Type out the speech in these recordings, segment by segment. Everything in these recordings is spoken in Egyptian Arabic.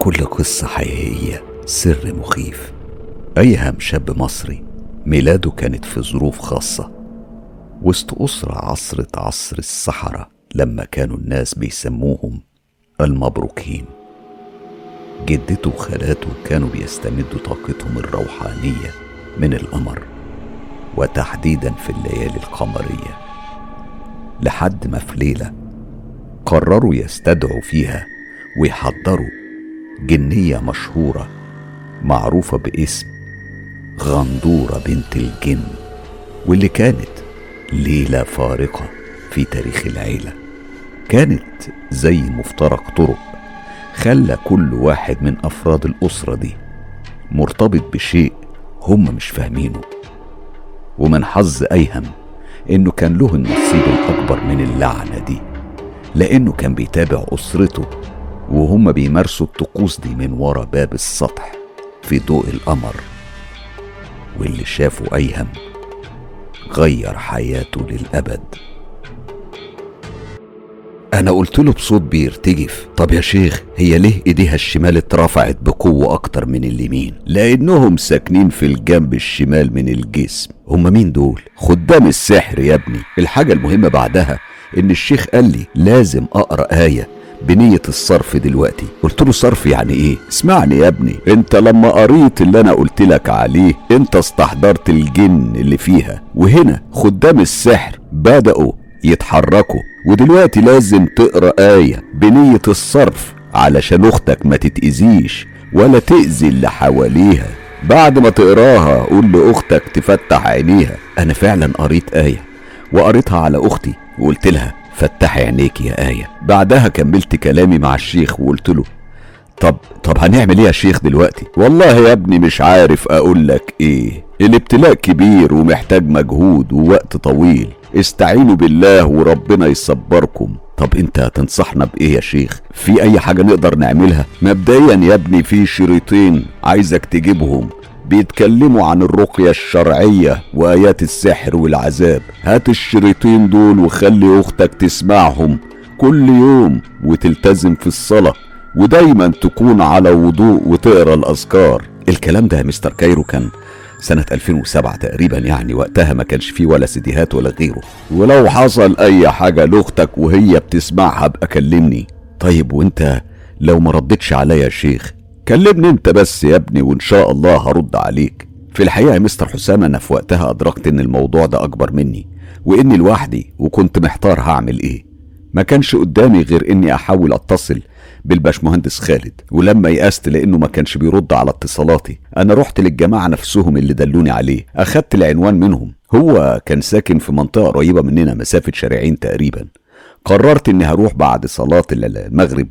كل قصة حقيقية سر مخيف أيهم شاب مصري ميلاده كانت في ظروف خاصة وسط أسرة عصرة عصر الصحراء لما كانوا الناس بيسموهم المبروكين جدته وخالاته كانوا بيستمدوا طاقتهم الروحانية من القمر وتحديدا في الليالي القمرية لحد ما في ليلة قرروا يستدعوا فيها ويحضروا جنية مشهورة معروفة باسم غندورة بنت الجن واللي كانت ليلة فارقة في تاريخ العيلة كانت زي مفترق طرق خلى كل واحد من أفراد الأسرة دي مرتبط بشيء هم مش فاهمينه ومن حظ أيهم إنه كان له النصيب الأكبر من اللعنة دي لأنه كان بيتابع أسرته وهم بيمارسوا الطقوس دي من ورا باب السطح في ضوء القمر واللي شافه أيهم غير حياته للأبد أنا قلت له بصوت بيرتجف طب يا شيخ هي ليه إيديها الشمال اترفعت بقوة أكتر من اليمين لأنهم ساكنين في الجنب الشمال من الجسم هم مين دول خدام السحر يا ابني الحاجة المهمة بعدها إن الشيخ قال لي لازم أقرأ آية بنية الصرف دلوقتي قلت له صرف يعني ايه اسمعني يا ابني انت لما قريت اللي انا قلت لك عليه انت استحضرت الجن اللي فيها وهنا خدام السحر بدأوا يتحركوا ودلوقتي لازم تقرا آية بنية الصرف علشان اختك ما تتأذيش ولا تأذي اللي حواليها بعد ما تقراها قول لاختك تفتح عينيها انا فعلا قريت آية وقريتها على اختي وقلت لها فتحي عينيك يا آية بعدها كملت كلامي مع الشيخ وقلت له طب طب هنعمل ايه يا شيخ دلوقتي والله يا ابني مش عارف اقول لك ايه الابتلاء كبير ومحتاج مجهود ووقت طويل استعينوا بالله وربنا يصبركم طب انت هتنصحنا بايه يا شيخ في اي حاجة نقدر نعملها مبدئيا يا ابني في شريطين عايزك تجيبهم بيتكلموا عن الرقية الشرعية وآيات السحر والعذاب هات الشريطين دول وخلي أختك تسمعهم كل يوم وتلتزم في الصلاة ودايما تكون على وضوء وتقرا الأذكار الكلام ده يا مستر كايرو كان سنة 2007 تقريبا يعني وقتها ما كانش فيه ولا سيديهات ولا غيره ولو حصل أي حاجة لأختك وهي بتسمعها بقى كلمني طيب وانت لو ما ردتش عليا يا شيخ كلمني انت بس يا ابني وان شاء الله هرد عليك في الحقيقة يا مستر حسام انا في وقتها ادركت ان الموضوع ده اكبر مني واني لوحدي وكنت محتار هعمل ايه ما كانش قدامي غير اني احاول اتصل بالباشمهندس خالد ولما يأست لانه ما كانش بيرد على اتصالاتي انا رحت للجماعة نفسهم اللي دلوني عليه اخدت العنوان منهم هو كان ساكن في منطقة قريبة مننا مسافة شارعين تقريبا قررت اني هروح بعد صلاة المغرب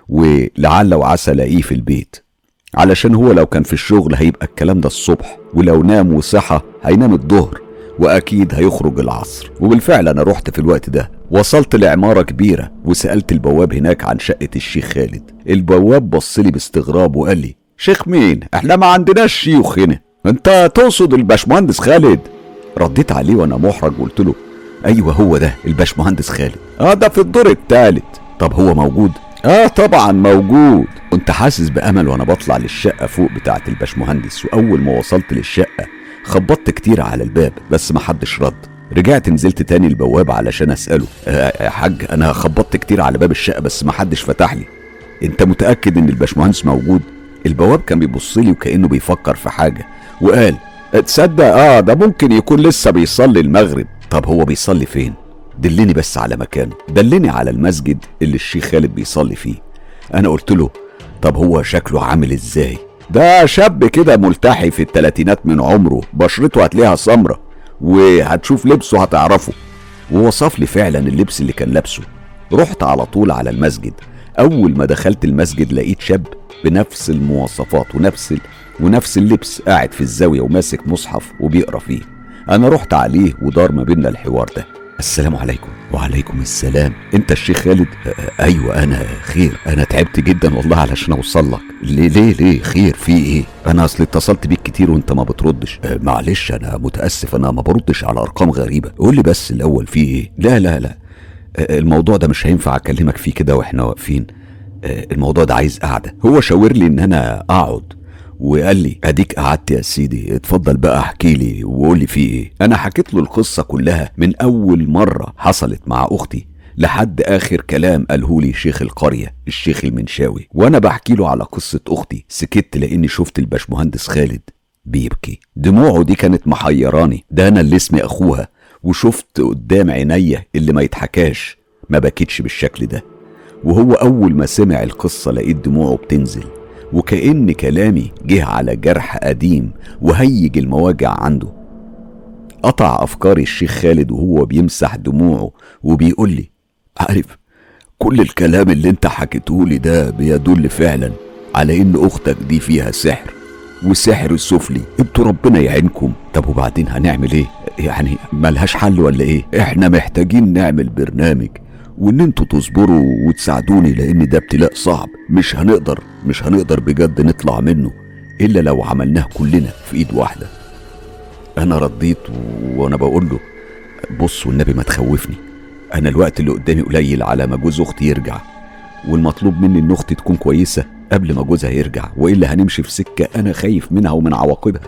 ولعل وعسى الاقيه في البيت علشان هو لو كان في الشغل هيبقى الكلام ده الصبح ولو نام وصحى هينام الظهر واكيد هيخرج العصر وبالفعل انا رحت في الوقت ده وصلت لعمارة كبيرة وسألت البواب هناك عن شقة الشيخ خالد البواب بصلي باستغراب وقال لي شيخ مين احنا ما عندناش شيوخ هنا انت تقصد الباشمهندس خالد رديت عليه وانا محرج وقلت له ايوه هو ده الباشمهندس خالد اه ده في الدور التالت طب هو موجود اه طبعا موجود كنت حاسس بامل وانا بطلع للشقه فوق بتاعه الباشمهندس واول ما وصلت للشقه خبطت كتير على الباب بس محدش رد رجعت نزلت تاني البواب علشان اساله آه يا حاج انا خبطت كتير على باب الشقه بس محدش فتح لي انت متاكد ان الباشمهندس موجود البواب كان بيبص لي وكانه بيفكر في حاجه وقال تصدق اه ده ممكن يكون لسه بيصلي المغرب طب هو بيصلي فين دلني بس على مكانه دلني على المسجد اللي الشيخ خالد بيصلي فيه انا قلت له طب هو شكله عامل ازاي ده شاب كده ملتحي في التلاتينات من عمره بشرته هتلاقيها سمرة وهتشوف لبسه هتعرفه ووصف لي فعلا اللبس اللي كان لابسه رحت على طول على المسجد اول ما دخلت المسجد لقيت شاب بنفس المواصفات ونفس ال... ونفس اللبس قاعد في الزاويه وماسك مصحف وبيقرا فيه انا رحت عليه ودار ما بيننا الحوار ده السلام عليكم وعليكم السلام انت الشيخ خالد آه ايوه انا خير انا تعبت جدا والله علشان اوصل لك ليه ليه ليه خير في ايه انا اصل اتصلت بيك كتير وانت ما بتردش آه معلش انا متاسف انا ما بردش على ارقام غريبه قول لي بس الاول في ايه لا لا لا آه الموضوع ده مش هينفع اكلمك فيه كده واحنا واقفين آه، الموضوع ده عايز قعده هو شاور لي ان انا اقعد وقال لي اديك قعدت يا سيدي اتفضل بقى احكي لي وقول لي في ايه انا حكيت له القصه كلها من اول مره حصلت مع اختي لحد اخر كلام قاله لي شيخ القريه الشيخ المنشاوي وانا بحكي له على قصه اختي سكت لاني شفت الباشمهندس خالد بيبكي دموعه دي كانت محيراني ده انا اللي اسمي اخوها وشفت قدام عينيا اللي ما يتحكاش ما بكيتش بالشكل ده وهو اول ما سمع القصه لقيت دموعه بتنزل وكأن كلامي جه على جرح قديم وهيج المواجع عنده قطع أفكاري الشيخ خالد وهو بيمسح دموعه وبيقول لي عارف كل الكلام اللي انت حكيتهولي ده بيدل فعلا على ان اختك دي فيها سحر وسحر سفلي انتوا ربنا يعينكم طب وبعدين هنعمل ايه يعني ملهاش حل ولا ايه احنا محتاجين نعمل برنامج وان انتوا تصبروا وتساعدوني لان ده ابتلاء صعب مش هنقدر مش هنقدر بجد نطلع منه الا لو عملناه كلنا في ايد واحده انا رديت وانا بقول له بص والنبي ما تخوفني انا الوقت اللي قدامي قليل على ما جوز اختي يرجع والمطلوب مني ان اختي تكون كويسه قبل ما جوزها يرجع والا هنمشي في سكه انا خايف منها ومن عواقبها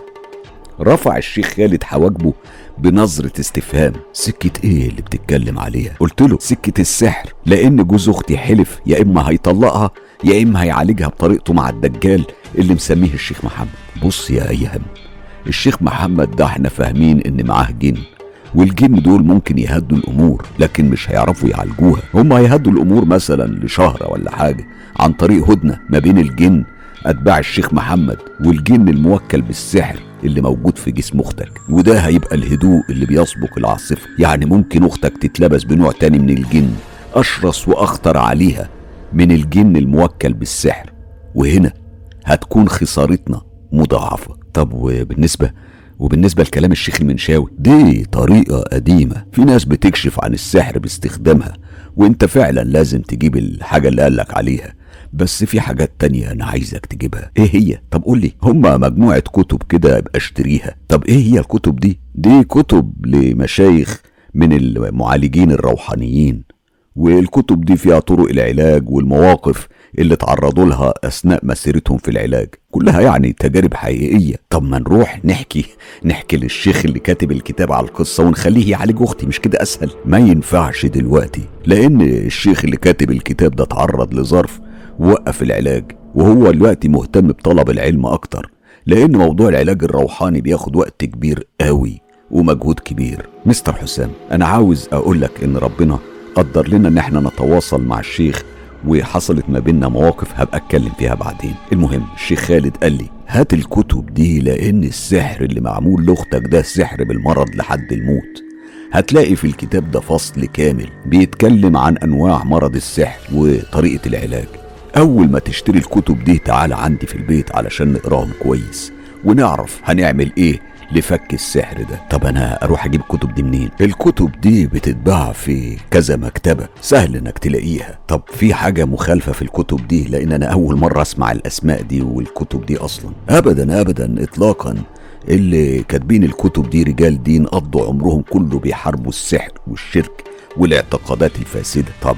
رفع الشيخ خالد حواجبه بنظرة استفهام سكة ايه اللي بتتكلم عليها قلت له سكة السحر لان جوز اختي حلف يا اما هيطلقها يا اما هيعالجها بطريقته مع الدجال اللي مسميه الشيخ محمد بص يا ايهم الشيخ محمد ده احنا فاهمين ان معاه جن والجن دول ممكن يهدوا الامور لكن مش هيعرفوا يعالجوها هم هيهدوا الامور مثلا لشهر ولا حاجه عن طريق هدنه ما بين الجن اتباع الشيخ محمد والجن الموكل بالسحر اللي موجود في جسم اختك وده هيبقى الهدوء اللي بيسبق العاصفه يعني ممكن اختك تتلبس بنوع تاني من الجن اشرس واخطر عليها من الجن الموكل بالسحر وهنا هتكون خسارتنا مضاعفه طب وبالنسبه وبالنسبة لكلام الشيخ المنشاوي دي طريقة قديمة في ناس بتكشف عن السحر باستخدامها وانت فعلا لازم تجيب الحاجة اللي قالك عليها بس في حاجات تانية أنا عايزك تجيبها إيه هي؟ طب قول لي هما مجموعة كتب كده أبقى أشتريها طب إيه هي الكتب دي؟ دي كتب لمشايخ من المعالجين الروحانيين والكتب دي فيها طرق العلاج والمواقف اللي تعرضوا لها اثناء مسيرتهم في العلاج كلها يعني تجارب حقيقيه طب ما نروح نحكي نحكي للشيخ اللي كاتب الكتاب على القصه ونخليه يعالج اختي مش كده اسهل ما ينفعش دلوقتي لان الشيخ اللي كاتب الكتاب ده تعرض لظرف وقف العلاج وهو دلوقتي مهتم بطلب العلم اكتر لان موضوع العلاج الروحاني بياخد وقت كبير قوي ومجهود كبير مستر حسام انا عاوز اقول لك ان ربنا قدر لنا ان احنا نتواصل مع الشيخ وحصلت ما بيننا مواقف هبقى اتكلم فيها بعدين المهم الشيخ خالد قال لي هات الكتب دي لان السحر اللي معمول لاختك ده سحر بالمرض لحد الموت هتلاقي في الكتاب ده فصل كامل بيتكلم عن انواع مرض السحر وطريقه العلاج اول ما تشتري الكتب دي تعال عندي في البيت علشان نقراهم كويس ونعرف هنعمل ايه لفك السحر ده طب انا اروح اجيب الكتب دي منين الكتب دي بتتباع في كذا مكتبه سهل انك تلاقيها طب في حاجه مخالفه في الكتب دي لان انا اول مره اسمع الاسماء دي والكتب دي اصلا ابدا ابدا اطلاقا اللي كاتبين الكتب دي رجال دين قضوا عمرهم كله بيحاربوا السحر والشرك والاعتقادات الفاسده طب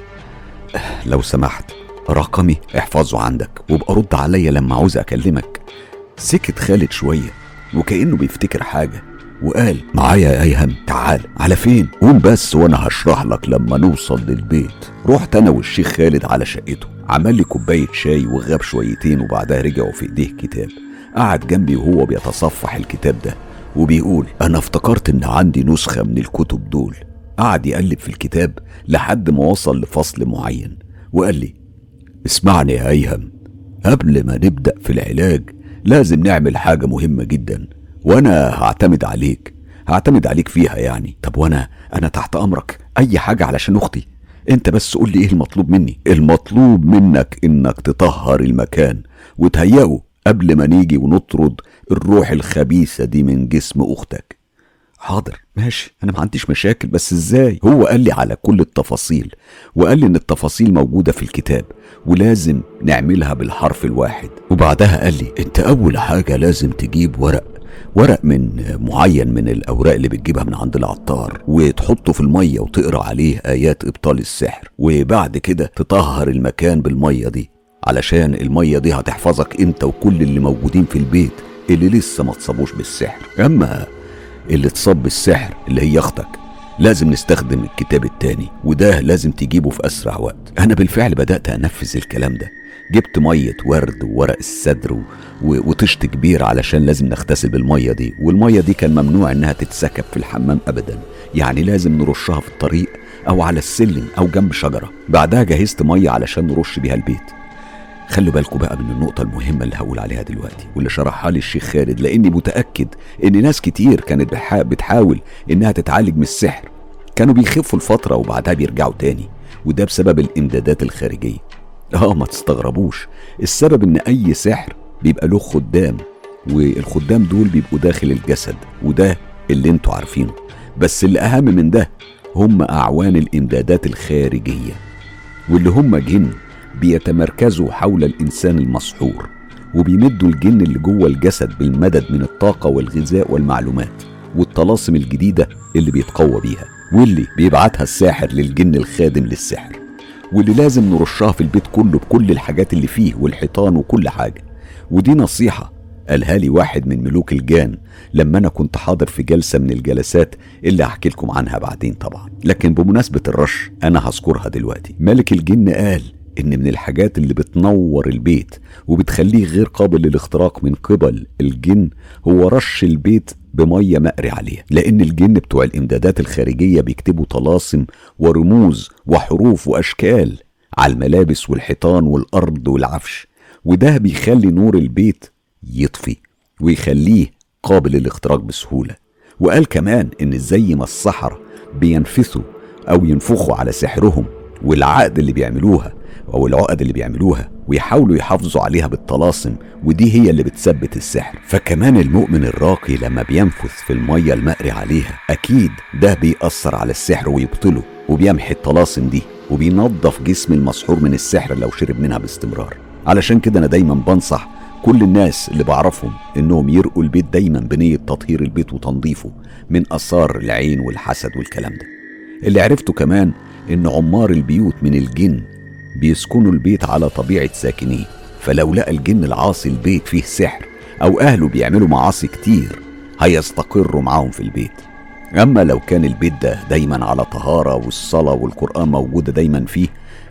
لو سمحت رقمي احفظه عندك وابقى رد عليا لما عاوز اكلمك سكت خالد شويه وكأنه بيفتكر حاجة وقال معايا يا ايهم تعال على فين قوم بس وانا هشرح لك لما نوصل للبيت رحت انا والشيخ خالد على شقته عمل لي كوبايه شاي وغاب شويتين وبعدها رجع وفي ايديه كتاب قعد جنبي وهو بيتصفح الكتاب ده وبيقول انا افتكرت ان عندي نسخه من الكتب دول قعد يقلب في الكتاب لحد ما وصل لفصل معين وقال لي اسمعني يا ايهم قبل ما نبدا في العلاج لازم نعمل حاجة مهمة جدا وانا هعتمد عليك هعتمد عليك فيها يعني طب وانا انا تحت امرك اي حاجة علشان اختي انت بس قول لي ايه المطلوب مني المطلوب منك انك تطهر المكان وتهيئه قبل ما نيجي ونطرد الروح الخبيثة دي من جسم اختك حاضر ماشي انا ما عنديش مشاكل بس ازاي هو قال لي على كل التفاصيل وقال لي ان التفاصيل موجودة في الكتاب ولازم نعملها بالحرف الواحد وبعدها قال لي انت اول حاجة لازم تجيب ورق ورق من معين من الاوراق اللي بتجيبها من عند العطار وتحطه في الميه وتقرا عليه ايات ابطال السحر وبعد كده تطهر المكان بالميه دي علشان الميه دي هتحفظك انت وكل اللي موجودين في البيت اللي لسه ما اتصابوش بالسحر اما اللي اتصاب بالسحر اللي هي اختك لازم نستخدم الكتاب التاني وده لازم تجيبه في اسرع وقت انا بالفعل بدات انفذ الكلام ده جبت مية ورد وورق السدر و... و... وطشت كبير علشان لازم نغتسل بالمية دي والمية دي كان ممنوع انها تتسكب في الحمام ابدا يعني لازم نرشها في الطريق او على السلم او جنب شجرة بعدها جهزت مية علشان نرش بيها البيت خلوا بالكم بقى من النقطة المهمة اللي هقول عليها دلوقتي واللي شرحها لي الشيخ خالد لأني متأكد إن ناس كتير كانت بحا... بتحاول إنها تتعالج من السحر كانوا بيخفوا الفترة وبعدها بيرجعوا تاني وده بسبب الإمدادات الخارجية اه ما تستغربوش السبب إن أي سحر بيبقى له خدام والخدام دول بيبقوا داخل الجسد وده اللي انتوا عارفينه بس اللي أهم من ده هم أعوان الإمدادات الخارجية واللي هم جن بيتمركزوا حول الإنسان المسحور وبيمدوا الجن اللي جوه الجسد بالمدد من الطاقة والغذاء والمعلومات والطلاسم الجديدة اللي بيتقوى بيها واللي بيبعتها الساحر للجن الخادم للسحر واللي لازم نرشها في البيت كله بكل الحاجات اللي فيه والحيطان وكل حاجة ودي نصيحة قالها لي واحد من ملوك الجان لما انا كنت حاضر في جلسة من الجلسات اللي هحكي لكم عنها بعدين طبعا لكن بمناسبة الرش انا هذكرها دلوقتي ملك الجن قال ان من الحاجات اللي بتنور البيت وبتخليه غير قابل للاختراق من قبل الجن هو رش البيت بميه مقري عليها لان الجن بتوع الامدادات الخارجيه بيكتبوا طلاسم ورموز وحروف واشكال على الملابس والحيطان والارض والعفش وده بيخلي نور البيت يطفي ويخليه قابل للاختراق بسهوله وقال كمان ان زي ما السحرة بينفثوا او ينفخوا على سحرهم والعقد اللي بيعملوها او العقد اللي بيعملوها ويحاولوا يحافظوا عليها بالطلاسم ودي هي اللي بتثبت السحر فكمان المؤمن الراقي لما بينفث في المية المقري عليها أكيد ده بيأثر على السحر ويبطله وبيمحي الطلاسم دي وبينظف جسم المسحور من السحر لو شرب منها باستمرار علشان كده أنا دايما بنصح كل الناس اللي بعرفهم انهم يرقوا البيت دايما بنية تطهير البيت وتنظيفه من اثار العين والحسد والكلام ده اللي عرفته كمان ان عمار البيوت من الجن بيسكنوا البيت على طبيعة ساكنيه فلو لقى الجن العاصي البيت فيه سحر أو أهله بيعملوا معاصي كتير هيستقروا معاهم في البيت أما لو كان البيت ده دايما على طهارة والصلاة والقرآن موجودة دايما فيه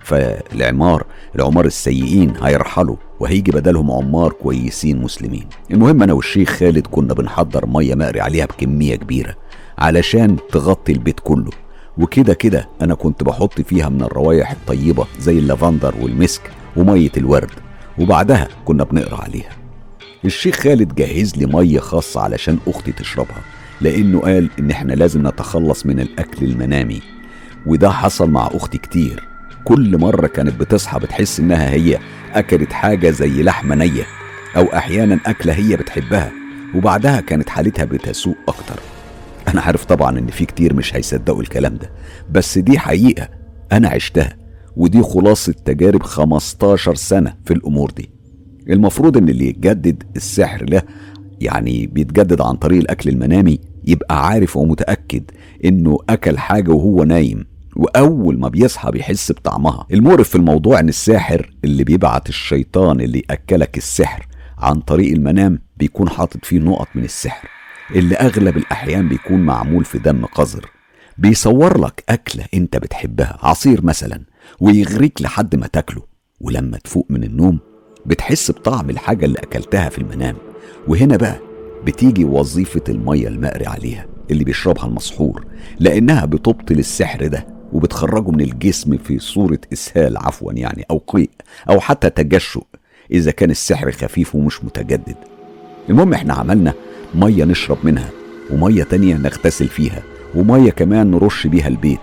فالعمار العمار السيئين هيرحلوا وهيجي بدلهم عمار كويسين مسلمين المهم أنا والشيخ خالد كنا بنحضر مية مقري عليها بكمية كبيرة علشان تغطي البيت كله وكده كده انا كنت بحط فيها من الروايح الطيبة زي اللافندر والمسك ومية الورد وبعدها كنا بنقرا عليها الشيخ خالد جهز لي مية خاصة علشان اختي تشربها لانه قال ان احنا لازم نتخلص من الاكل المنامي وده حصل مع اختي كتير كل مرة كانت بتصحى بتحس انها هي اكلت حاجة زي لحمة نية او احيانا اكلة هي بتحبها وبعدها كانت حالتها بتسوء اكتر انا عارف طبعا ان في كتير مش هيصدقوا الكلام ده بس دي حقيقة انا عشتها ودي خلاصة تجارب 15 سنة في الامور دي المفروض ان اللي يتجدد السحر له يعني بيتجدد عن طريق الاكل المنامي يبقى عارف ومتأكد انه اكل حاجة وهو نايم واول ما بيصحى بيحس بطعمها المقرف في الموضوع ان الساحر اللي بيبعت الشيطان اللي ياكلك السحر عن طريق المنام بيكون حاطط فيه نقط من السحر اللي أغلب الأحيان بيكون معمول في دم قذر بيصور لك أكلة أنت بتحبها عصير مثلا ويغريك لحد ما تاكله ولما تفوق من النوم بتحس بطعم الحاجة اللي أكلتها في المنام وهنا بقى بتيجي وظيفة المية المقري عليها اللي بيشربها المسحور لأنها بتبطل السحر ده وبتخرجه من الجسم في صورة إسهال عفوا يعني أو قيء أو حتى تجشؤ إذا كان السحر خفيف ومش متجدد المهم احنا عملنا مية نشرب منها ومية تانية نغتسل فيها ومية كمان نرش بيها البيت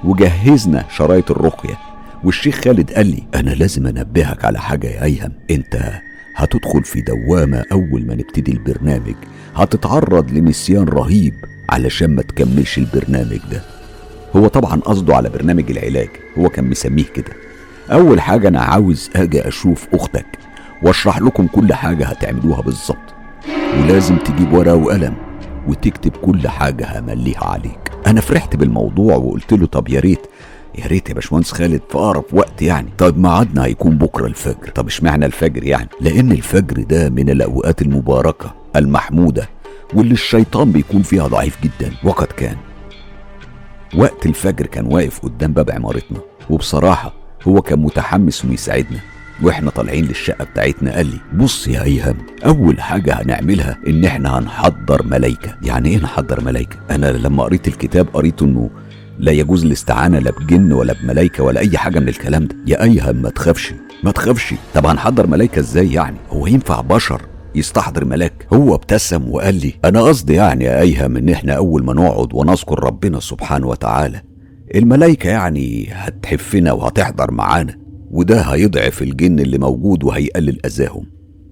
وجهزنا شرايط الرقية والشيخ خالد قال لي أنا لازم أنبهك على حاجة يا أيهم أنت هتدخل في دوامة أول ما نبتدي البرنامج هتتعرض لنسيان رهيب علشان ما تكملش البرنامج ده هو طبعا قصده على برنامج العلاج هو كان مسميه كده أول حاجة أنا عاوز أجي أشوف أختك وأشرح لكم كل حاجة هتعملوها بالظبط ولازم تجيب ورقة وقلم وتكتب كل حاجة همليها عليك أنا فرحت بالموضوع وقلت له طب يا ريت يا ريت يا باشمهندس خالد في اقرب وقت يعني طيب ميعادنا هيكون بكره الفجر طب اشمعنى الفجر يعني لان الفجر ده من الاوقات المباركه المحموده واللي الشيطان بيكون فيها ضعيف جدا وقد كان وقت الفجر كان واقف قدام باب عمارتنا وبصراحه هو كان متحمس انه يساعدنا واحنا طالعين للشقه بتاعتنا قال لي بص يا ايهم اول حاجه هنعملها ان احنا هنحضر ملايكه يعني ايه نحضر ملايكه انا لما قريت الكتاب قريت انه لا يجوز الاستعانه لا بجن ولا بملايكه ولا اي حاجه من الكلام ده يا ايهم ما تخافش ما تخافش طب هنحضر ملايكه ازاي يعني هو ينفع بشر يستحضر ملاك هو ابتسم وقال لي انا قصدي يعني يا ايهم ان احنا اول ما نقعد ونذكر ربنا سبحانه وتعالى الملايكه يعني هتحفنا وهتحضر معانا وده هيضعف الجن اللي موجود وهيقلل اذاهم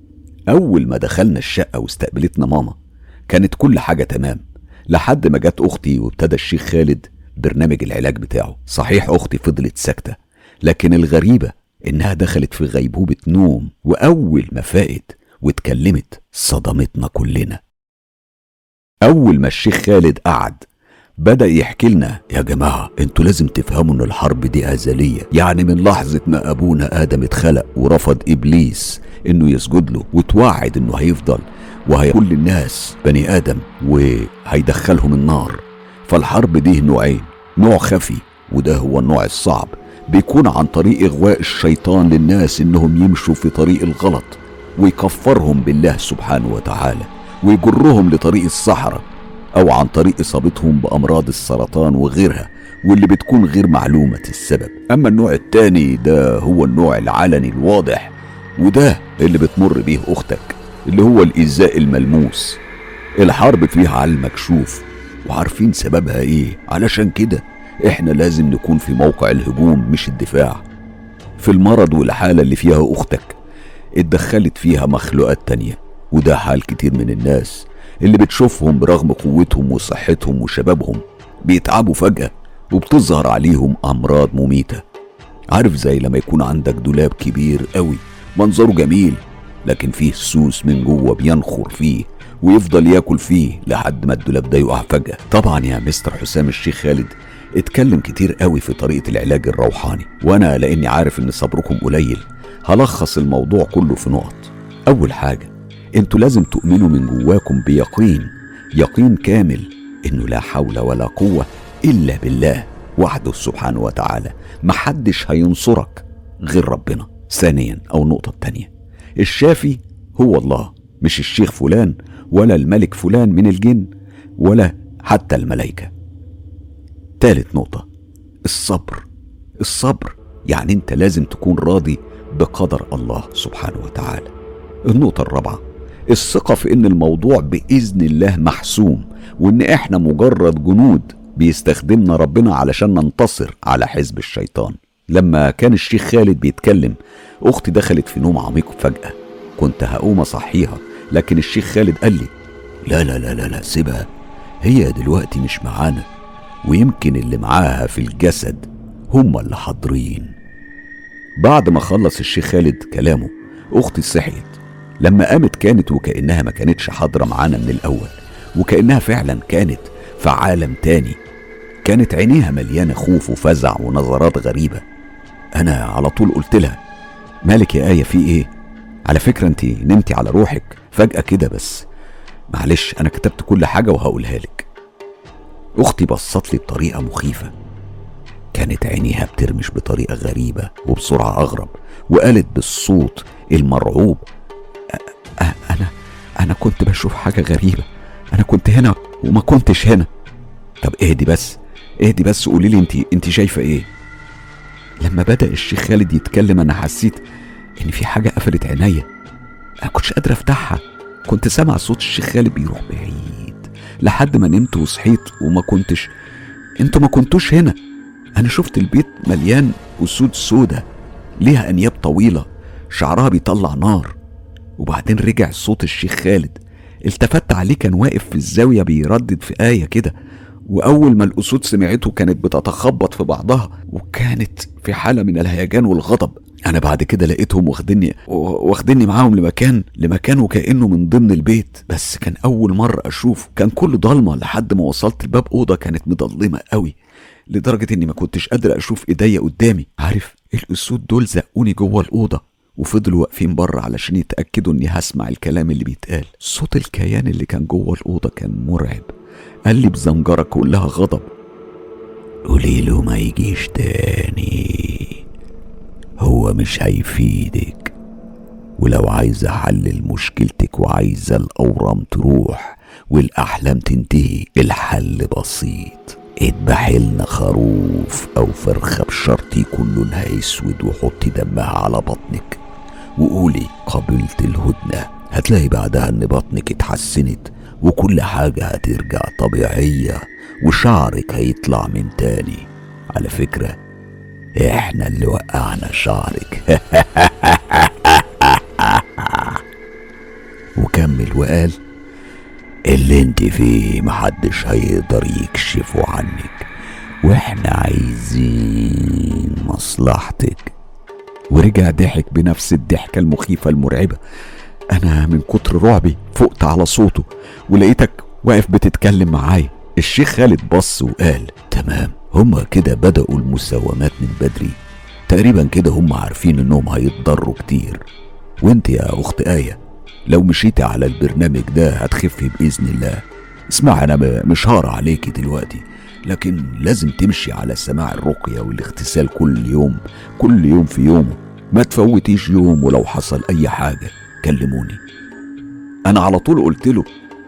اول ما دخلنا الشقه واستقبلتنا ماما كانت كل حاجه تمام لحد ما جت اختي وابتدى الشيخ خالد برنامج العلاج بتاعه صحيح اختي فضلت ساكته لكن الغريبه انها دخلت في غيبوبه نوم واول ما فاقت واتكلمت صدمتنا كلنا اول ما الشيخ خالد قعد بدأ يحكي لنا يا جماعة انتوا لازم تفهموا ان الحرب دي أزلية يعني من لحظة ما أبونا آدم اتخلق ورفض إبليس انه يسجد له وتوعد انه هيفضل وهيقول للناس بني آدم وهيدخلهم النار فالحرب دي نوعين نوع خفي وده هو النوع الصعب بيكون عن طريق إغواء الشيطان للناس إنهم يمشوا في طريق الغلط ويكفرهم بالله سبحانه وتعالى ويجرهم لطريق الصحراء أو عن طريق إصابتهم بأمراض السرطان وغيرها واللي بتكون غير معلومة السبب أما النوع التاني ده هو النوع العلني الواضح وده اللي بتمر بيه أختك اللي هو الإيذاء الملموس الحرب فيها على المكشوف وعارفين سببها ايه علشان كده احنا لازم نكون في موقع الهجوم مش الدفاع في المرض والحالة اللي فيها اختك اتدخلت فيها مخلوقات تانية وده حال كتير من الناس اللي بتشوفهم برغم قوتهم وصحتهم وشبابهم بيتعبوا فجأة وبتظهر عليهم أمراض مميتة عارف زي لما يكون عندك دولاب كبير قوي منظره جميل لكن فيه سوس من جوه بينخر فيه ويفضل ياكل فيه لحد ما الدولاب ده يقع فجأة طبعا يا مستر حسام الشيخ خالد اتكلم كتير قوي في طريقة العلاج الروحاني وانا لاني عارف ان صبركم قليل هلخص الموضوع كله في نقط اول حاجة انتوا لازم تؤمنوا من جواكم بيقين يقين كامل انه لا حول ولا قوة الا بالله وحده سبحانه وتعالى محدش هينصرك غير ربنا ثانيا او النقطة التانية الشافي هو الله مش الشيخ فلان ولا الملك فلان من الجن ولا حتى الملائكة تالت نقطة الصبر الصبر يعني انت لازم تكون راضي بقدر الله سبحانه وتعالى النقطة الرابعة الثقة في ان الموضوع بإذن الله محسوم وان احنا مجرد جنود بيستخدمنا ربنا علشان ننتصر على حزب الشيطان لما كان الشيخ خالد بيتكلم اختي دخلت في نوم عميق فجأة كنت هقوم اصحيها لكن الشيخ خالد قال لي لا لا لا لا لا سيبها هي دلوقتي مش معانا ويمكن اللي معاها في الجسد هم اللي حاضرين بعد ما خلص الشيخ خالد كلامه اختي صحيت لما قامت كانت وكانها ما كانتش حاضره معانا من الاول وكانها فعلا كانت في عالم تاني كانت عينيها مليانه خوف وفزع ونظرات غريبه انا على طول قلت لها مالك يا ايه في ايه على فكره انت نمتي على روحك فجاه كده بس معلش انا كتبت كل حاجه وهقولها لك اختي بصت لي بطريقه مخيفه كانت عينيها بترمش بطريقه غريبه وبسرعه اغرب وقالت بالصوت المرعوب انا انا كنت بشوف حاجه غريبه انا كنت هنا وما كنتش هنا طب اهدي بس اهدي بس قولي لي انت انت شايفه ايه لما بدا الشيخ خالد يتكلم انا حسيت ان في حاجه قفلت عينيا انا كنتش قادر افتحها كنت سامع صوت الشيخ خالد بيروح بعيد لحد ما نمت وصحيت وما كنتش انتوا ما كنتوش هنا انا شفت البيت مليان اسود سودة ليها انياب طويلة شعرها بيطلع نار وبعدين رجع صوت الشيخ خالد التفت عليه كان واقف في الزاوية بيردد في آية كده وأول ما الأسود سمعته كانت بتتخبط في بعضها وكانت في حالة من الهيجان والغضب انا بعد كده لقيتهم واخدني واخدني معاهم لمكان لمكان وكانه من ضمن البيت بس كان اول مره اشوف كان كله ضلمه لحد ما وصلت الباب اوضه كانت مضلمه قوي لدرجه اني ما كنتش قادر اشوف ايديا قدامي عارف الاسود دول زقوني جوه الاوضه وفضلوا واقفين بره علشان يتاكدوا اني هسمع الكلام اللي بيتقال صوت الكيان اللي كان جوه الاوضه كان مرعب قال لي بزنجره كلها غضب قولي له ما يجيش تاني هو مش هيفيدك ولو عايزة حل مشكلتك وعايزة الأورام تروح والأحلام تنتهي الحل بسيط اذبحي لنا خروف أو فرخة بشرط يكون لونها أسود وحطي دمها على بطنك وقولي قبلت الهدنة هتلاقي بعدها إن بطنك اتحسنت وكل حاجة هترجع طبيعية وشعرك هيطلع من تاني على فكرة احنا اللي وقعنا شعرك وكمل وقال اللي انت فيه محدش هيقدر يكشفه عنك واحنا عايزين مصلحتك ورجع ضحك بنفس الضحكة المخيفة المرعبة أنا من كتر رعبي فقت على صوته ولقيتك واقف بتتكلم معايا الشيخ خالد بص وقال تمام هما كده بدأوا المساومات من بدري تقريبا كده هم عارفين انهم هيتضروا كتير وانت يا اخت آية لو مشيتي على البرنامج ده هتخفي بإذن الله اسمع انا مش هارع عليكي دلوقتي لكن لازم تمشي على سماع الرقية والاغتسال كل يوم كل يوم في يومه ما تفوتيش يوم ولو حصل اي حاجة كلموني انا على طول قلت له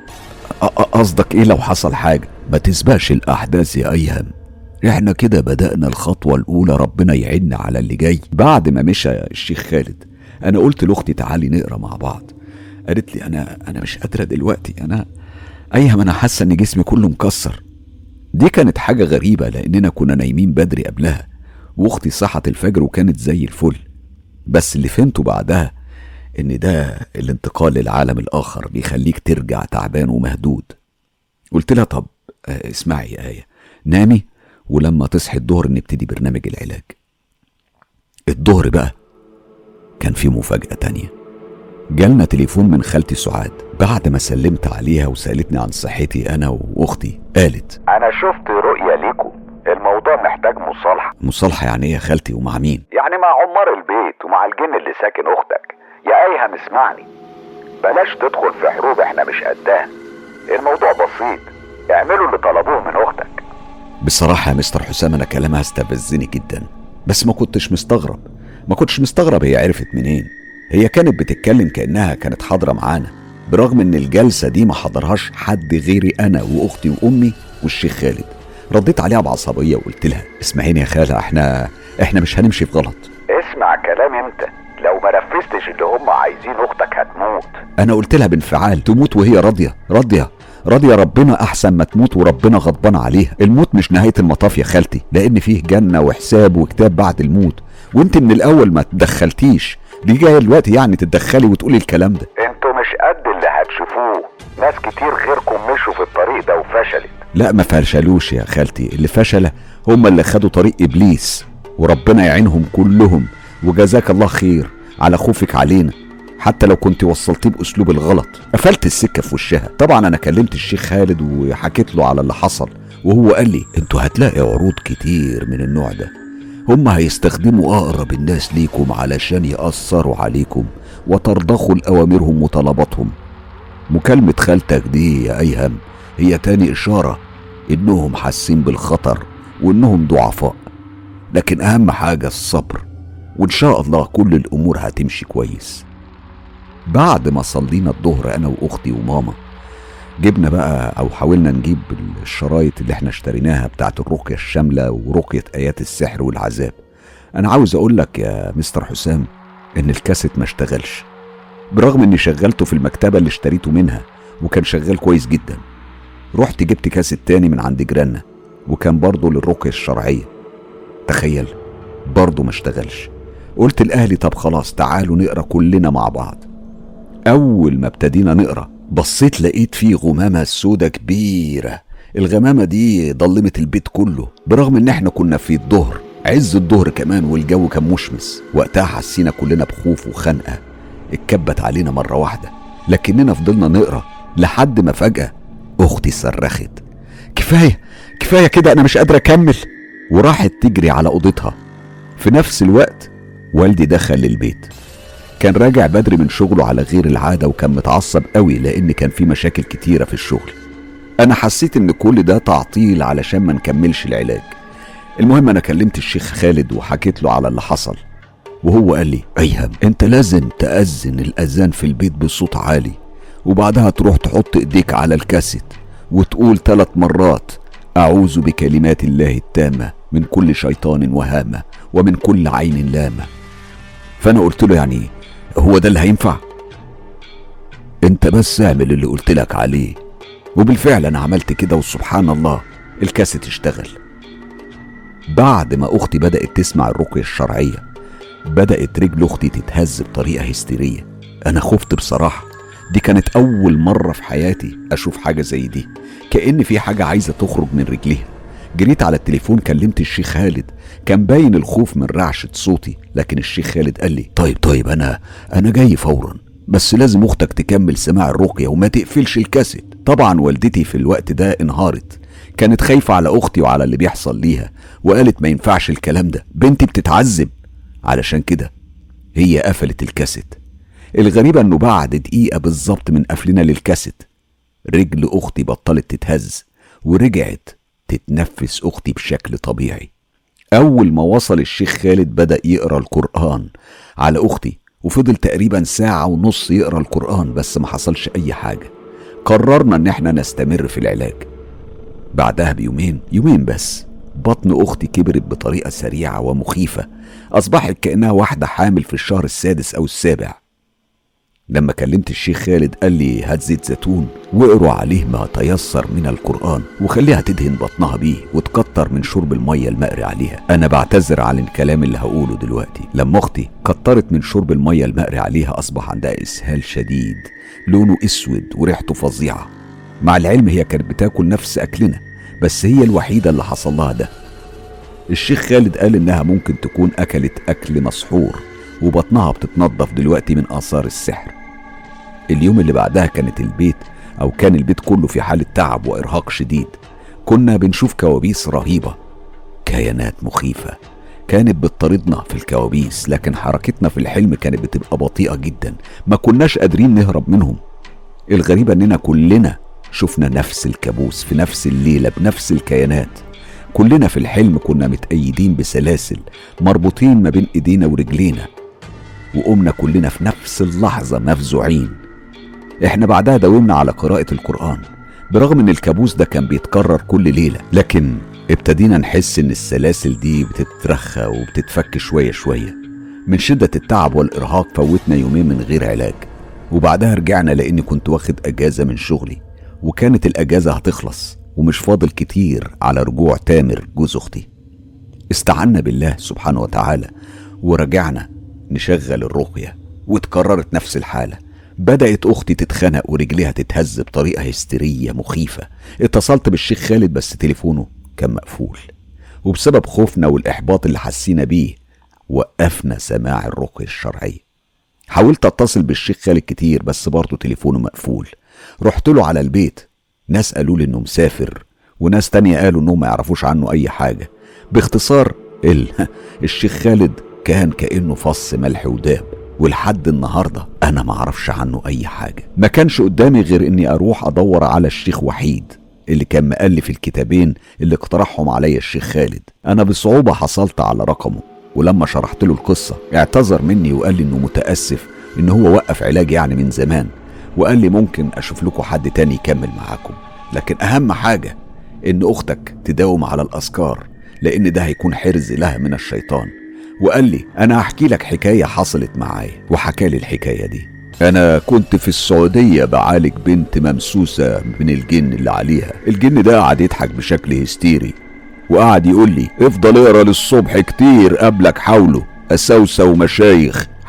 قصدك ايه لو حصل حاجة ما تسبقش الاحداث يا ايهم احنا كده بدأنا الخطوة الأولى ربنا يعيننا على اللي جاي بعد ما مشى الشيخ خالد أنا قلت لأختي تعالي نقرا مع بعض قالت لي أنا أنا مش قادرة دلوقتي أنا أيهم أنا حاسة إن جسمي كله مكسر دي كانت حاجة غريبة لأننا كنا نايمين بدري قبلها وأختي صحت الفجر وكانت زي الفل بس اللي فهمته بعدها إن ده الانتقال للعالم الآخر بيخليك ترجع تعبان ومهدود قلت لها طب آه، اسمعي يا آية نامي ولما تصحي الظهر نبتدي برنامج العلاج الظهر بقى كان في مفاجأة تانية جالنا تليفون من خالتي سعاد بعد ما سلمت عليها وسألتني عن صحتي أنا وأختي قالت أنا شفت رؤية ليكم الموضوع محتاج مصالحة مصالحة يعني إيه يا خالتي ومع مين؟ يعني مع عمار البيت ومع الجن اللي ساكن أختك يا أيهم اسمعني بلاش تدخل في حروب احنا مش قدها الموضوع بسيط اعملوا اللي طلبوه من أختك بصراحة يا مستر حسام أنا كلامها استفزني جدا بس ما كنتش مستغرب ما كنتش مستغرب هي عرفت منين هي كانت بتتكلم كأنها كانت حاضرة معانا برغم ان الجلسة دي ما حضرهاش حد غيري انا واختي وامي والشيخ خالد رديت عليها بعصبية وقلت لها اسمعيني يا خالة احنا احنا مش هنمشي في غلط اسمع كلام انت لو ما نفذتش اللي هم عايزين اختك هتموت انا قلت لها بانفعال تموت وهي راضية راضية راضية ربنا أحسن ما تموت وربنا غضبان عليها الموت مش نهاية المطاف يا خالتي لأن فيه جنة وحساب وكتاب بعد الموت وانت من الأول ما تدخلتيش دي جاية دلوقتي يعني تتدخلي وتقولي الكلام ده انتوا مش قد اللي هتشوفوه ناس كتير غيركم مشوا في الطريق ده وفشلت لا ما فشلوش يا خالتي اللي فشل هم اللي خدوا طريق إبليس وربنا يعينهم كلهم وجزاك الله خير على خوفك علينا حتى لو كنت وصلتيه باسلوب الغلط قفلت السكه في وشها طبعا انا كلمت الشيخ خالد وحكيت له على اللي حصل وهو قال لي انتوا هتلاقي عروض كتير من النوع ده هم هيستخدموا اقرب الناس ليكم علشان ياثروا عليكم وترضخوا لاوامرهم وطلباتهم مكالمه خالتك دي يا ايهم هي تاني اشاره انهم حاسين بالخطر وانهم ضعفاء لكن اهم حاجه الصبر وان شاء الله كل الامور هتمشي كويس بعد ما صلينا الظهر انا واختي وماما جبنا بقى او حاولنا نجيب الشرايط اللي احنا اشتريناها بتاعت الرقيه الشامله ورقيه ايات السحر والعذاب انا عاوز اقول لك يا مستر حسام ان الكاسيت ما اشتغلش برغم اني شغلته في المكتبه اللي اشتريته منها وكان شغال كويس جدا رحت جبت كاسيت تاني من عند جيراننا وكان برضه للرقيه الشرعيه تخيل برضه ما اشتغلش قلت لاهلي طب خلاص تعالوا نقرا كلنا مع بعض أول ما ابتدينا نقرا بصيت لقيت فيه غمامة سودة كبيرة الغمامة دي ضلمت البيت كله برغم ان احنا كنا في الظهر عز الظهر كمان والجو كان مشمس وقتها حسينا كلنا بخوف وخنقة اتكبت علينا مرة واحدة لكننا فضلنا نقرا لحد ما فجأة أختي صرخت كفاية كفاية كده أنا مش قادرة أكمل وراحت تجري على أوضتها في نفس الوقت والدي دخل البيت كان راجع بدري من شغله على غير العادة وكان متعصب قوي لأن كان في مشاكل كتيرة في الشغل أنا حسيت إن كل ده تعطيل علشان ما نكملش العلاج المهم أنا كلمت الشيخ خالد وحكيت له على اللي حصل وهو قال لي أيهم أنت لازم تأذن الأذان في البيت بصوت عالي وبعدها تروح تحط إيديك على الكاسيت وتقول ثلاث مرات أعوذ بكلمات الله التامة من كل شيطان وهامة ومن كل عين لامة فأنا قلت له يعني هو ده اللي هينفع انت بس اعمل اللي قلت لك عليه وبالفعل انا عملت كده وسبحان الله الكاسيت اشتغل بعد ما اختي بدات تسمع الرقيه الشرعيه بدات رجل اختي تتهز بطريقه هستيريه انا خفت بصراحه دي كانت اول مره في حياتي اشوف حاجه زي دي كان في حاجه عايزه تخرج من رجليها جريت على التليفون كلمت الشيخ خالد كان باين الخوف من رعشة صوتي لكن الشيخ خالد قال لي طيب طيب أنا أنا جاي فورا بس لازم أختك تكمل سماع الرقية وما تقفلش الكاسيت طبعا والدتي في الوقت ده انهارت كانت خايفة على أختي وعلى اللي بيحصل ليها وقالت ما ينفعش الكلام ده بنتي بتتعذب علشان كده هي قفلت الكاسيت الغريبة انه بعد دقيقة بالظبط من قفلنا للكاسيت رجل اختي بطلت تتهز ورجعت تتنفس اختي بشكل طبيعي اول ما وصل الشيخ خالد بدا يقرا القران على اختي وفضل تقريبا ساعه ونص يقرا القران بس ما حصلش اي حاجه قررنا ان احنا نستمر في العلاج بعدها بيومين يومين بس بطن اختي كبرت بطريقه سريعه ومخيفه اصبحت كانها واحده حامل في الشهر السادس او السابع لما كلمت الشيخ خالد قال لي هات زيت زيتون واقروا عليه ما تيسر من القرآن وخليها تدهن بطنها بيه وتكتر من شرب المية المقري عليها أنا بعتذر عن الكلام اللي هقوله دلوقتي لما أختي كترت من شرب المية المقري عليها أصبح عندها إسهال شديد لونه أسود وريحته فظيعة مع العلم هي كانت بتاكل نفس أكلنا بس هي الوحيدة اللي حصل لها ده الشيخ خالد قال إنها ممكن تكون أكلت أكل مسحور وبطنها بتتنضف دلوقتي من آثار السحر اليوم اللي بعدها كانت البيت أو كان البيت كله في حالة تعب وإرهاق شديد كنا بنشوف كوابيس رهيبة كيانات مخيفة كانت بتطاردنا في الكوابيس لكن حركتنا في الحلم كانت بتبقى بطيئة جدا ما كناش قادرين نهرب منهم الغريبة اننا كلنا شفنا نفس الكابوس في نفس الليلة بنفس الكيانات كلنا في الحلم كنا متأيدين بسلاسل مربوطين ما بين ايدينا ورجلينا وقمنا كلنا في نفس اللحظة مفزوعين احنا بعدها داومنا على قراءة القرآن برغم ان الكابوس ده كان بيتكرر كل ليلة لكن ابتدينا نحس ان السلاسل دي بتترخى وبتتفك شوية شوية من شدة التعب والإرهاق فوتنا يومين من غير علاج وبعدها رجعنا لأني كنت واخد أجازة من شغلي وكانت الأجازة هتخلص ومش فاضل كتير على رجوع تامر جوز أختي استعنا بالله سبحانه وتعالى ورجعنا نشغل الرقية واتكررت نفس الحالة بدأت أختي تتخنق ورجليها تتهز بطريقة هستيرية مخيفة اتصلت بالشيخ خالد بس تليفونه كان مقفول وبسبب خوفنا والإحباط اللي حسينا بيه وقفنا سماع الرقية الشرعية حاولت اتصل بالشيخ خالد كتير بس برضه تليفونه مقفول رحت له على البيت ناس قالوا لي انه مسافر وناس تانية قالوا انهم ما يعرفوش عنه اي حاجة باختصار ال... الشيخ خالد كان كأنه فص ملح وداب ولحد النهاردة أنا معرفش عنه أي حاجة ما كانش قدامي غير إني أروح أدور على الشيخ وحيد اللي كان مؤلف الكتابين اللي اقترحهم عليا الشيخ خالد أنا بصعوبة حصلت على رقمه ولما شرحت له القصة اعتذر مني وقال لي إنه متأسف إن هو وقف علاج يعني من زمان وقال لي ممكن أشوف لكم حد تاني يكمل معاكم لكن أهم حاجة إن أختك تداوم على الأذكار لأن ده هيكون حرز لها من الشيطان وقال لي انا هحكي لك حكايه حصلت معايا وحكى لي الحكايه دي انا كنت في السعوديه بعالج بنت ممسوسه من الجن اللي عليها الجن ده قعد يضحك بشكل هستيري وقعد يقول لي افضل اقرا للصبح كتير قبلك حوله اساوسه ومشايخ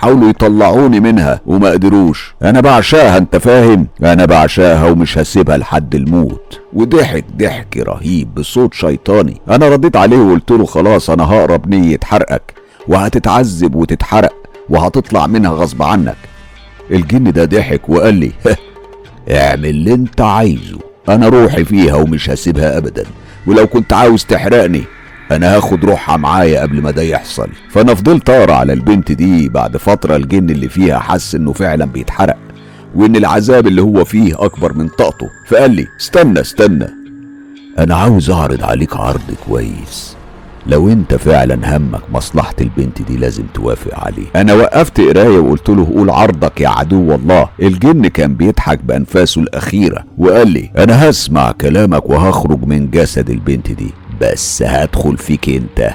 حاولوا يطلعوني منها وما قدروش انا بعشقها انت فاهم انا بعشقها ومش هسيبها لحد الموت وضحك ضحك رهيب بصوت شيطاني انا رديت عليه وقلت له خلاص انا هقرب نية حرقك وهتتعذب وتتحرق وهتطلع منها غصب عنك الجن ده ضحك وقال لي اعمل اللي انت عايزه انا روحي فيها ومش هسيبها ابدا ولو كنت عاوز تحرقني انا هاخد روحها معايا قبل ما ده يحصل فانا فضلت اقرا على البنت دي بعد فتره الجن اللي فيها حس انه فعلا بيتحرق وان العذاب اللي هو فيه اكبر من طاقته فقال لي استنى استنى انا عاوز اعرض عليك عرض كويس لو انت فعلا همك مصلحة البنت دي لازم توافق عليه انا وقفت قراية وقلت له قول عرضك يا عدو الله الجن كان بيضحك بانفاسه الاخيرة وقال لي انا هسمع كلامك وهخرج من جسد البنت دي بس هدخل فيك انت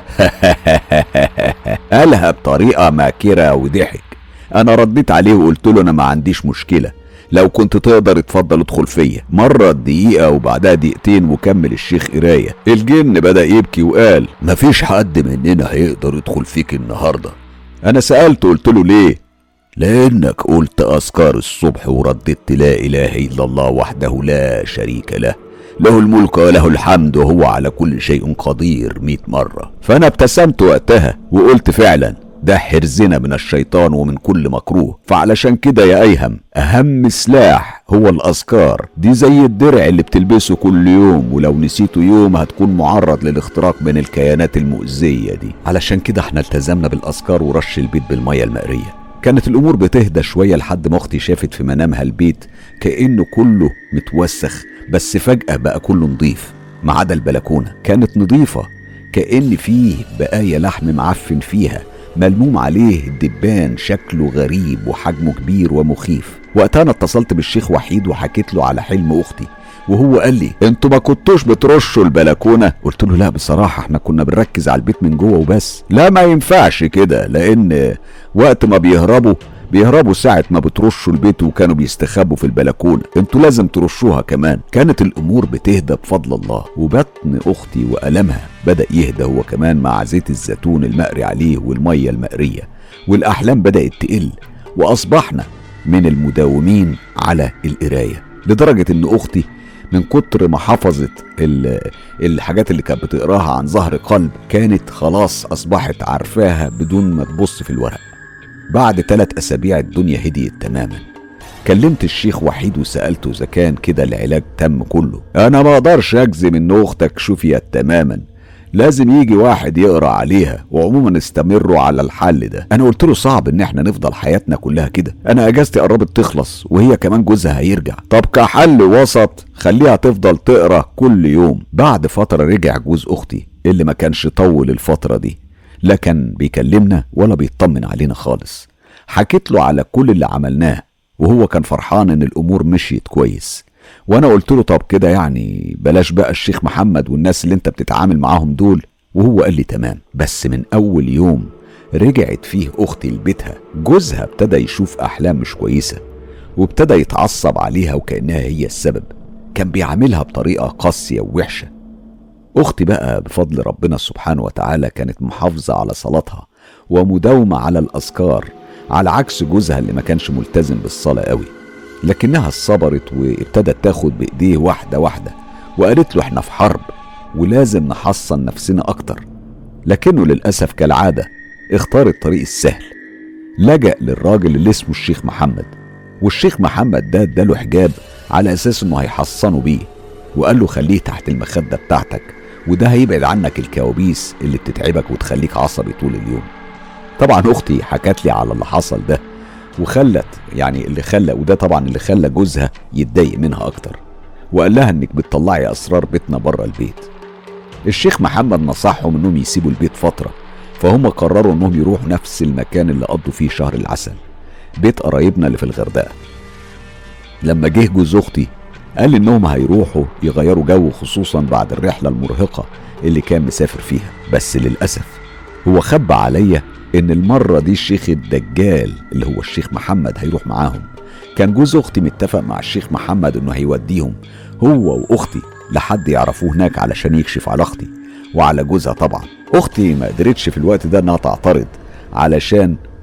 قالها بطريقة ماكرة وضحك انا رديت عليه وقلت له انا ما عنديش مشكلة لو كنت تقدر اتفضل ادخل فيا مرة دقيقة وبعدها دقيقتين وكمل الشيخ قراية الجن بدأ يبكي وقال مفيش حد مننا هيقدر يدخل فيك النهاردة انا سألته قلت له ليه لانك قلت اذكار الصبح ورددت لا اله الا الله وحده لا شريك له له الملك وله الحمد وهو على كل شيء قدير مئة مرة فأنا ابتسمت وقتها وقلت فعلا ده حرزنا من الشيطان ومن كل مكروه فعلشان كده يا أيهم أهم سلاح هو الأذكار دي زي الدرع اللي بتلبسه كل يوم ولو نسيته يوم هتكون معرض للاختراق من الكيانات المؤذية دي علشان كده احنا التزمنا بالأذكار ورش البيت بالمية المائرية كانت الأمور بتهدى شوية لحد ما أختي شافت في منامها البيت كأنه كله متوسخ بس فجأة بقى كله نضيف ما عدا البلكونة كانت نضيفة كأن فيه بقايا لحم معفن فيها ملموم عليه دبان شكله غريب وحجمه كبير ومخيف وقتها انا اتصلت بالشيخ وحيد وحكيت له على حلم اختي وهو قال لي انتوا ما كنتوش بترشوا البلكونه قلت له لا بصراحه احنا كنا بنركز على البيت من جوه وبس لا ما ينفعش كده لان وقت ما بيهربوا بيهربوا ساعة ما بترشوا البيت وكانوا بيستخبوا في البلكونة انتوا لازم ترشوها كمان كانت الامور بتهدى بفضل الله وبطن اختي والمها بدأ يهدى هو كمان مع زيت الزيتون المقري عليه والمية المقرية والاحلام بدأت تقل واصبحنا من المداومين على القراية لدرجة ان اختي من كتر ما حفظت ال- الحاجات اللي كانت بتقراها عن ظهر قلب كانت خلاص اصبحت عارفاها بدون ما تبص في الورق بعد ثلاث أسابيع الدنيا هديت تماما كلمت الشيخ وحيد وسألته إذا كان كده العلاج تم كله أنا ما أقدرش أجزم إن أختك شفيت تماما لازم يجي واحد يقرا عليها وعموما استمروا على الحل ده انا قلت له صعب ان احنا نفضل حياتنا كلها كده انا اجازتي قربت تخلص وهي كمان جوزها هيرجع طب كحل وسط خليها تفضل تقرا كل يوم بعد فتره رجع جوز اختي اللي ما كانش طول الفتره دي لا كان بيكلمنا ولا بيطمن علينا خالص حكيت له على كل اللي عملناه وهو كان فرحان ان الامور مشيت كويس وانا قلت له طب كده يعني بلاش بقى الشيخ محمد والناس اللي انت بتتعامل معاهم دول وهو قال لي تمام بس من اول يوم رجعت فيه اختي لبيتها جوزها ابتدى يشوف احلام مش كويسه وابتدى يتعصب عليها وكانها هي السبب كان بيعاملها بطريقه قاسيه ووحشه اختي بقى بفضل ربنا سبحانه وتعالى كانت محافظه على صلاتها ومداومه على الاذكار على عكس جوزها اللي ما كانش ملتزم بالصلاه قوي لكنها صبرت وابتدت تاخد بايديه واحده واحده وقالت له احنا في حرب ولازم نحصن نفسنا اكتر لكنه للاسف كالعاده اختار الطريق السهل لجأ للراجل اللي اسمه الشيخ محمد والشيخ محمد ده اداله حجاب على اساس انه هيحصنه بيه وقال له خليه تحت المخدة بتاعتك وده هيبعد عنك الكوابيس اللي بتتعبك وتخليك عصبي طول اليوم طبعا اختي حكت لي على اللي حصل ده وخلت يعني اللي خلى وده طبعا اللي خلى جوزها يتضايق منها اكتر وقال لها انك بتطلعي اسرار بيتنا بره البيت الشيخ محمد نصحهم انهم يسيبوا البيت فتره فهم قرروا انهم يروحوا نفس المكان اللي قضوا فيه شهر العسل بيت قرايبنا اللي في الغردقه لما جه جوز اختي قال انهم هيروحوا يغيروا جو خصوصا بعد الرحله المرهقه اللي كان مسافر فيها بس للاسف هو خبى عليا ان المره دي الشيخ الدجال اللي هو الشيخ محمد هيروح معاهم كان جوز اختي متفق مع الشيخ محمد انه هيوديهم هو واختي لحد يعرفوه هناك علشان يكشف على اختي وعلى جوزها طبعا اختي ما قدرتش في الوقت ده انها تعترض علشان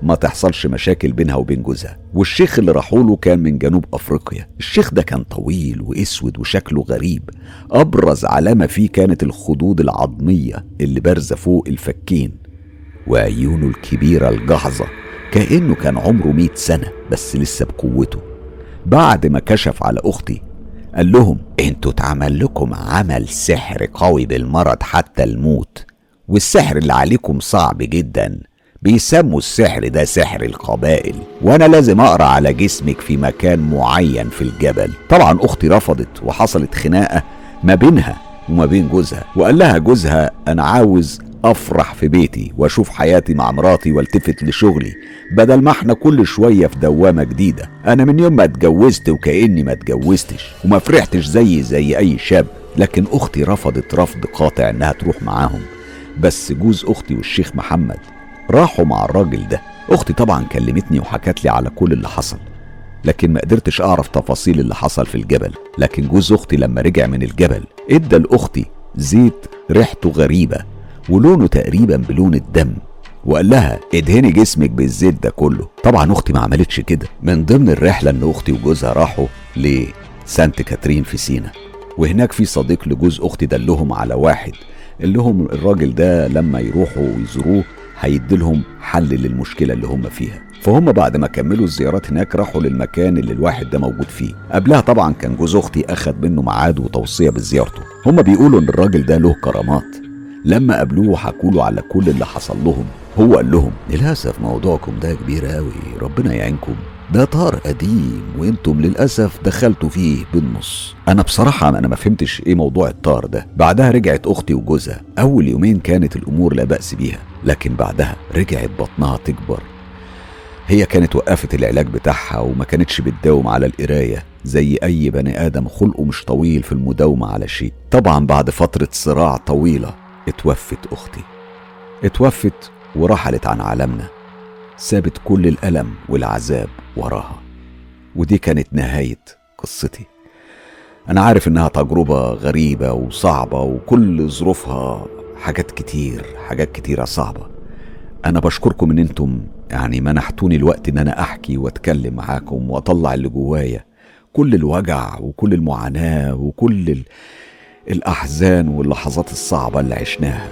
ما تحصلش مشاكل بينها وبين جوزها والشيخ اللي راحوا له كان من جنوب افريقيا الشيخ ده كان طويل واسود وشكله غريب ابرز علامه فيه كانت الخدود العظميه اللي بارزه فوق الفكين وعيونه الكبيره الجحظه كانه كان عمره مئة سنه بس لسه بقوته بعد ما كشف على اختي قال لهم انتوا اتعمل لكم عمل سحر قوي بالمرض حتى الموت والسحر اللي عليكم صعب جدا بيسموا السحر ده سحر القبائل وانا لازم اقرا على جسمك في مكان معين في الجبل طبعا اختي رفضت وحصلت خناقه ما بينها وما بين جوزها وقال لها جوزها انا عاوز افرح في بيتي واشوف حياتي مع مراتي والتفت لشغلي بدل ما احنا كل شويه في دوامه جديده انا من يوم ما اتجوزت وكاني ما اتجوزتش وما فرحتش زي زي اي شاب لكن اختي رفضت رفض قاطع انها تروح معاهم بس جوز اختي والشيخ محمد راحوا مع الراجل ده اختي طبعا كلمتني وحكت لي على كل اللي حصل لكن ما قدرتش اعرف تفاصيل اللي حصل في الجبل لكن جوز اختي لما رجع من الجبل ادى لاختي زيت ريحته غريبه ولونه تقريبا بلون الدم وقال لها ادهني جسمك بالزيت ده كله طبعا اختي ما عملتش كده من ضمن الرحله ان اختي وجوزها راحوا لسانت كاترين في سينا وهناك في صديق لجوز اختي دلهم على واحد قال لهم الراجل ده لما يروحوا ويزوروه هيديلهم حل للمشكله اللي هم فيها فهم بعد ما كملوا الزيارات هناك راحوا للمكان اللي الواحد ده موجود فيه قبلها طبعا كان جوز اختي اخد منه ميعاد وتوصيه بزيارته هم بيقولوا ان الراجل ده له كرامات لما قابلوه وحكوا له على كل اللي حصل لهم هو قال لهم للاسف موضوعكم ده كبير قوي ربنا يعينكم ده طار قديم وانتم للاسف دخلتوا فيه بالنص انا بصراحه انا ما فهمتش ايه موضوع الطار ده بعدها رجعت اختي وجوزها اول يومين كانت الامور لا باس بيها لكن بعدها رجعت بطنها تكبر هي كانت وقفت العلاج بتاعها وما كانتش بتداوم على القرايه زي اي بني ادم خلقه مش طويل في المداومه على شيء طبعا بعد فتره صراع طويله اتوفت اختي اتوفت ورحلت عن عالمنا سابت كل الالم والعذاب وراها ودي كانت نهايه قصتي انا عارف انها تجربه غريبه وصعبه وكل ظروفها حاجات كتير حاجات كتيره صعبه انا بشكركم ان انتم يعني منحتوني الوقت ان انا احكي واتكلم معاكم واطلع اللي جوايا كل الوجع وكل المعاناه وكل ال... الاحزان واللحظات الصعبه اللي عشناها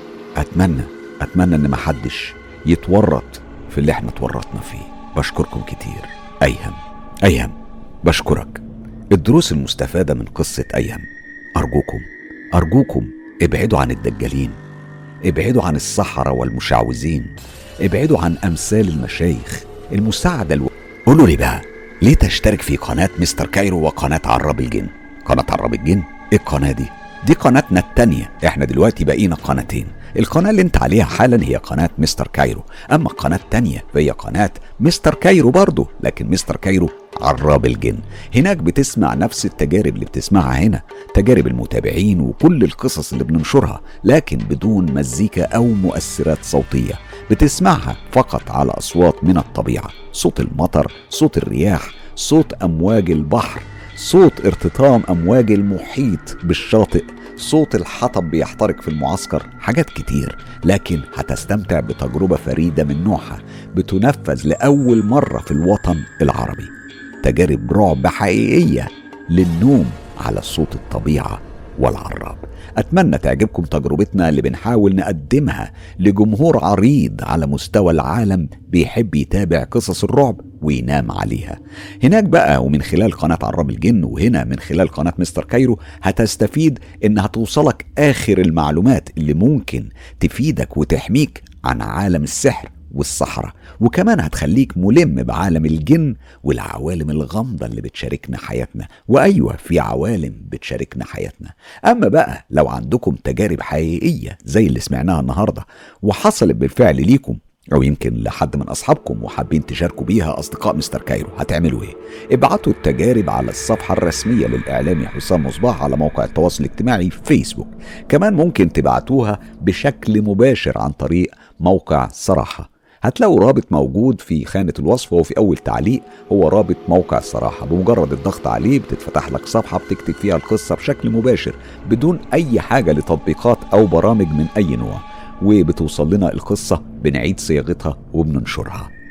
اتمنى اتمنى ان محدش يتورط في اللي احنا اتورطنا فيه بشكركم كتير ايهم ايهم بشكرك الدروس المستفاده من قصه ايهم ارجوكم ارجوكم ابعدوا عن الدجالين ابعدوا عن السحرة والمشعوذين ابعدوا عن امثال المشايخ المساعده الو... قولوا لي بقى ليه تشترك في قناه مستر كايرو وقناه عراب الجن قناه عراب الجن ايه القناه دي دي قناتنا التانية احنا دلوقتي بقينا قناتين القناة اللي انت عليها حالا هي قناة مستر كايرو اما القناة التانية فهي قناة مستر كايرو برضه لكن مستر كايرو عراب الجن هناك بتسمع نفس التجارب اللي بتسمعها هنا تجارب المتابعين وكل القصص اللي بننشرها لكن بدون مزيكا او مؤثرات صوتية بتسمعها فقط على اصوات من الطبيعة صوت المطر صوت الرياح صوت امواج البحر صوت ارتطام امواج المحيط بالشاطئ صوت الحطب بيحترق في المعسكر حاجات كتير لكن هتستمتع بتجربة فريدة من نوعها بتنفذ لأول مرة في الوطن العربي تجارب رعب حقيقية للنوم على صوت الطبيعة والعراب أتمنى تعجبكم تجربتنا اللي بنحاول نقدمها لجمهور عريض على مستوى العالم بيحب يتابع قصص الرعب وينام عليها هناك بقى ومن خلال قناة عراب الجن وهنا من خلال قناة مستر كايرو هتستفيد انها توصلك اخر المعلومات اللي ممكن تفيدك وتحميك عن عالم السحر والصحراء وكمان هتخليك ملم بعالم الجن والعوالم الغامضة اللي بتشاركنا حياتنا وأيوة في عوالم بتشاركنا حياتنا أما بقى لو عندكم تجارب حقيقية زي اللي سمعناها النهاردة وحصلت بالفعل ليكم أو يمكن لحد من أصحابكم وحابين تشاركوا بيها أصدقاء مستر كايرو هتعملوا إيه؟ ابعتوا التجارب على الصفحة الرسمية للإعلامي حسام مصباح على موقع التواصل الاجتماعي فيسبوك كمان ممكن تبعتوها بشكل مباشر عن طريق موقع صراحة هتلاقوا رابط موجود في خانة الوصف وفي أول تعليق هو رابط موقع الصراحة بمجرد الضغط عليه بتتفتح لك صفحة بتكتب فيها القصة بشكل مباشر بدون أي حاجة لتطبيقات أو برامج من أي نوع وبتوصل لنا القصة بنعيد صياغتها وبننشرها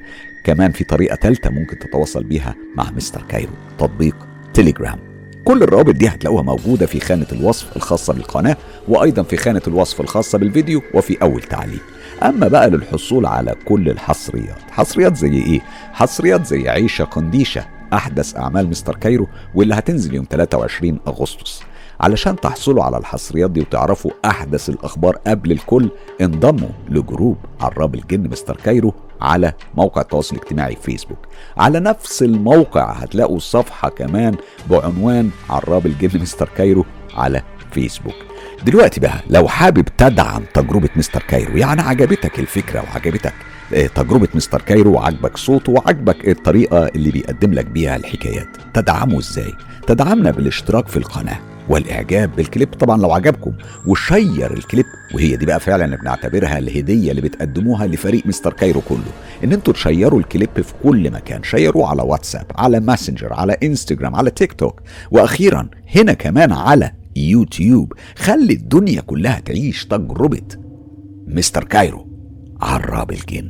كمان في طريقة تالتة ممكن تتواصل بيها مع مستر كايرو تطبيق تليجرام كل الروابط دي هتلاقوها موجودة في خانة الوصف الخاصة بالقناة وأيضا في خانة الوصف الخاصة بالفيديو وفي أول تعليق أما بقى للحصول على كل الحصريات حصريات زي إيه؟ حصريات زي عيشة كونديشة أحدث أعمال مستر كايرو واللي هتنزل يوم 23 أغسطس علشان تحصلوا على الحصريات دي وتعرفوا أحدث الأخبار قبل الكل انضموا لجروب عراب الجن مستر كايرو على موقع التواصل الاجتماعي فيسبوك على نفس الموقع هتلاقوا صفحة كمان بعنوان عراب الجن مستر كايرو على فيسبوك دلوقتي بقى لو حابب تدعم تجربة مستر كايرو يعني عجبتك الفكرة وعجبتك آه، تجربة مستر كايرو وعجبك صوته وعجبك الطريقة اللي بيقدم لك بيها الحكايات تدعمه ازاي تدعمنا بالاشتراك في القناة والاعجاب بالكليب طبعا لو عجبكم وشير الكليب وهي دي بقى فعلا بنعتبرها الهديه اللي بتقدموها لفريق مستر كايرو كله ان انتوا تشيروا الكليب في كل مكان شيروه على واتساب على ماسنجر على انستجرام على تيك توك واخيرا هنا كمان على يوتيوب خلي الدنيا كلها تعيش تجربه مستر كايرو عراب الجن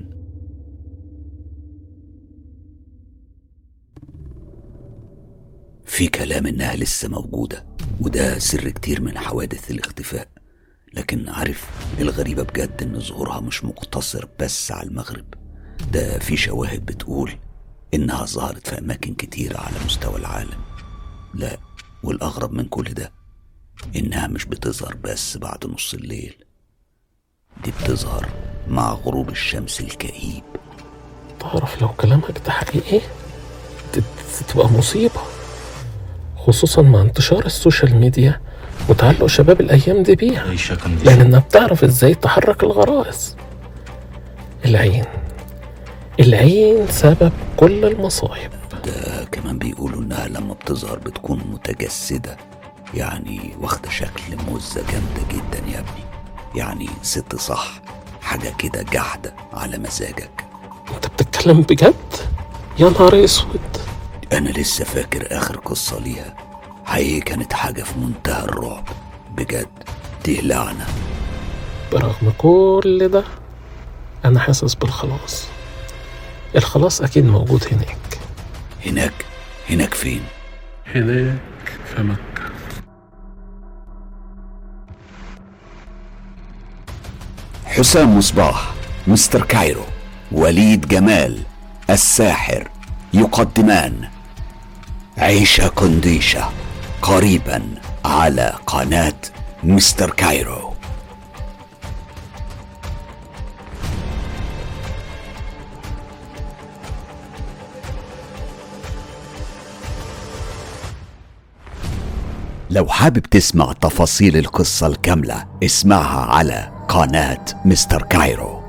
في كلام انها لسه موجوده وده سر كتير من حوادث الاختفاء لكن عارف الغريبه بجد ان ظهورها مش مقتصر بس على المغرب ده في شواهد بتقول انها ظهرت في اماكن كتيره على مستوى العالم لا والاغرب من كل ده انها مش بتظهر بس بعد نص الليل دي بتظهر مع غروب الشمس الكئيب تعرف لو كلامك ده حقيقي دي- دي تبقى مصيبة خصوصا مع انتشار السوشيال ميديا وتعلق شباب الأيام دي بيها عيشة كونديشن لأنها بتعرف إزاي تحرك الغرائز العين العين سبب كل المصايب ده كمان بيقولوا انها لما بتظهر بتكون متجسدة يعني واخدة شكل مزة جامدة جدا يا ابني يعني ست صح حاجة كده جحدة على مزاجك أنت بتتكلم بجد؟ يا نهار أسود انا لسه فاكر اخر قصة ليها حقيقي كانت حاجة في منتهى الرعب بجد دي لعنة برغم كل ده أنا حاسس بالخلاص الخلاص أكيد موجود هناك هناك هناك فين هناك في مكة حسام مصباح مستر كايرو وليد جمال الساحر يقدمان عيشة كونديشة قريبا على قناة مستر كايرو لو حابب تسمع تفاصيل القصة الكاملة اسمعها على قناة مستر كايرو